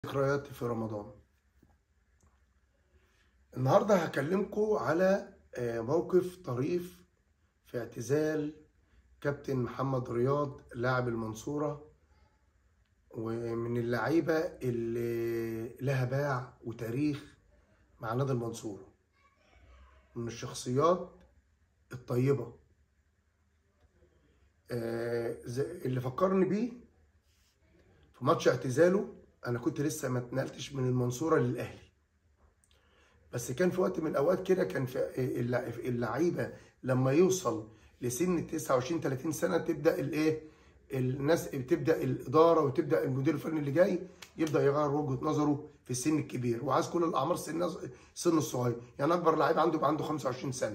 ذكرياتي في رمضان النهارده هكلمكم على آه، موقف طريف في اعتزال كابتن محمد رياض لاعب المنصورة ومن اللعيبة اللي لها باع وتاريخ مع نادي المنصورة من الشخصيات الطيبة آه، زي- اللي فكرني بيه في ماتش اعتزاله انا كنت لسه ما اتنقلتش من المنصوره للاهلي بس كان في وقت من الاوقات كده كان في اللع- اللعيبه لما يوصل لسن 29 30 سنه تبدا الايه الناس بتبدا الاداره وتبدا المدير الفني اللي جاي يبدا يغير وجهه نظره في السن الكبير وعايز كل الاعمار سن سن الصغير يعني اكبر لعيب عنده يبقى عنده 25 سنه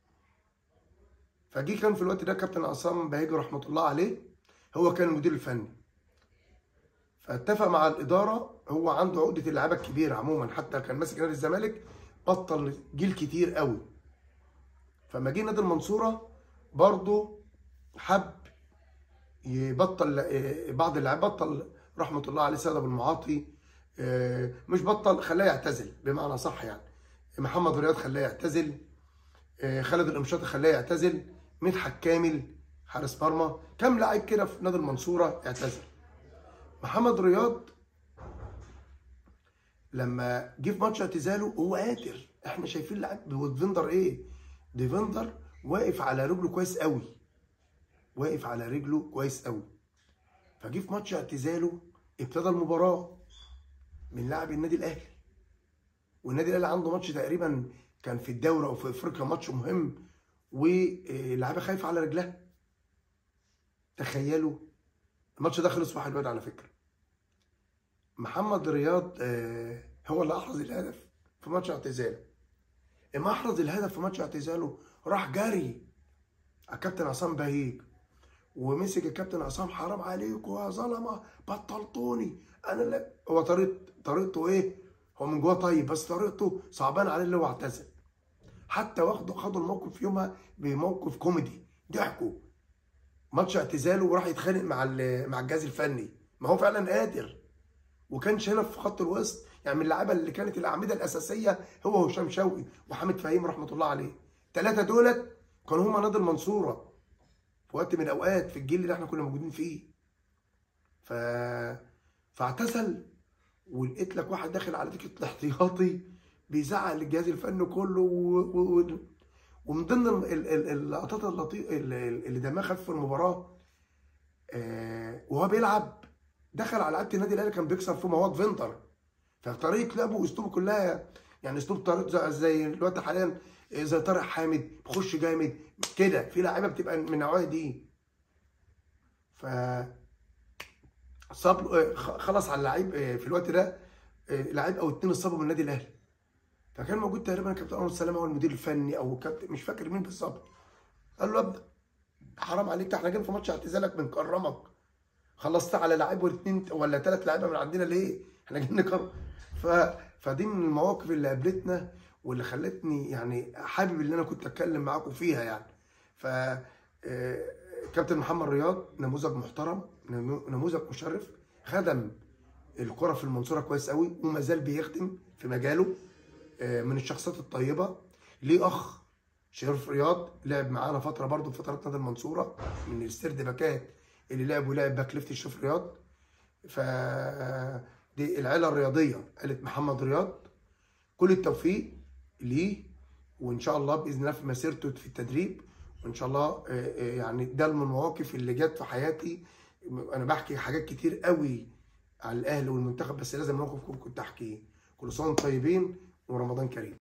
فجي كان في الوقت ده كابتن عصام بهيجي رحمه الله عليه هو كان المدير الفني فاتفق مع الاداره هو عنده عقده اللعيبه الكبيره عموما حتى كان ماسك نادي الزمالك بطل جيل كتير قوي فما جه نادي المنصوره برضه حب يبطل آه، بعض اللعيبه بطل رحمه الله عليه سيد ابو المعاطي آه، مش بطل خلاه يعتزل بمعنى صح يعني محمد رياض خلاه يعتزل آه، خالد القمشاطي خلاه يعتزل مدحت كامل حارس مرمى كام لعيب كده في نادي المنصوره اعتزل محمد رياض لما جه في ماتش اعتزاله هو قادر احنا شايفين لعيب ديفندر ايه ديفندر واقف على رجله كويس قوي واقف على رجله كويس قوي فجه في ماتش اعتزاله ابتدى المباراه من لاعب النادي الاهلي والنادي الاهلي عنده ماتش تقريبا كان في الدوري او في افريقيا ماتش مهم واللعيبه خايفه على رجلها تخيلوا الماتش ده خلص واحد واحد على فكره محمد رياض آه، هو اللي احرز الهدف في ماتش اعتزاله اما احرز الهدف في ماتش اعتزاله راح جري على الكابتن عصام بهيج ومسك الكابتن عصام حرام عليكم يا ظلمه بطلتوني انا لا هو طريقه طريقته ايه هو من جواه طيب بس طريقته صعبان عليه اللي هو اعتزل حتى واخدوا خدوا الموقف يومها بموقف كوميدي ضحكوا ماتش اعتزاله وراح يتخانق مع ال- مع الجهاز الفني ما هو فعلا قادر وكانش هنا في خط الوسط يعني من اللعيبه اللي كانت الاعمده الاساسيه هو هشام شوقي وحامد فهيم رحمه الله عليه الثلاثه دولت كانوا هما نادي المنصوره في وقت من الاوقات في الجيل اللي احنا كنا موجودين فيه ف فاعتزل ولقيت لك واحد داخل على دكه الاحتياطي بيزعق للجهاز الفني كله و... و... و... ومن ضمن ال- ال- ال- اللقطات اللطيفه اللي دمها خفيف في المباراه آه وهو بيلعب دخل على لعيبه النادي الاهلي كان بيكسر فيهم هو فيندر فطريقه لعبه واسلوبه كلها يعني اسلوب طريقه زي- زي الوقت حاليا آه، زي طارق حامد بيخش جامد كده في لعيبه بتبقى من النوعيه دي ف صاب آه، خ- خلص على اللعيب آه، في الوقت ده آه، لعيب او اتنين اتصابوا من النادي الاهلي فكان موجود تقريبا كابتن انور السلامه هو المدير الفني او كابتن مش فاكر مين بالظبط قال له ابدا حرام عليك ده احنا جايين في ماتش اعتزالك بنكرمك خلصت على لعيب واثنين ولا ثلاث لعيبه من عندنا ليه؟ احنا جايين نكرم ف... فدي من المواقف اللي قابلتنا واللي خلتني يعني حابب اللي انا كنت اتكلم معاكم فيها يعني ف آه، كابتن محمد رياض نموذج محترم نمو- نموذج مشرف خدم الكرة في المنصورة كويس قوي وما زال بيخدم في مجاله آه، من الشخصيات الطيبة ليه أخ شريف رياض لعب معانا فترة برضه في فترات نادي المنصورة من السرد باكات اللي لعب ولعب باك ليفت شريف رياض ف دي العيلة الرياضية عيلة محمد رياض كل التوفيق ليه وإن شاء الله بإذن الله في مسيرته في التدريب وإن شاء الله آه، آه، يعني ده من المواقف اللي جت في حياتي أنا بحكي حاجات كتير قوي على الأهلي والمنتخب بس لازم موقف كنت أحكيه كل سنة وانتم طيبين ورمضان كريم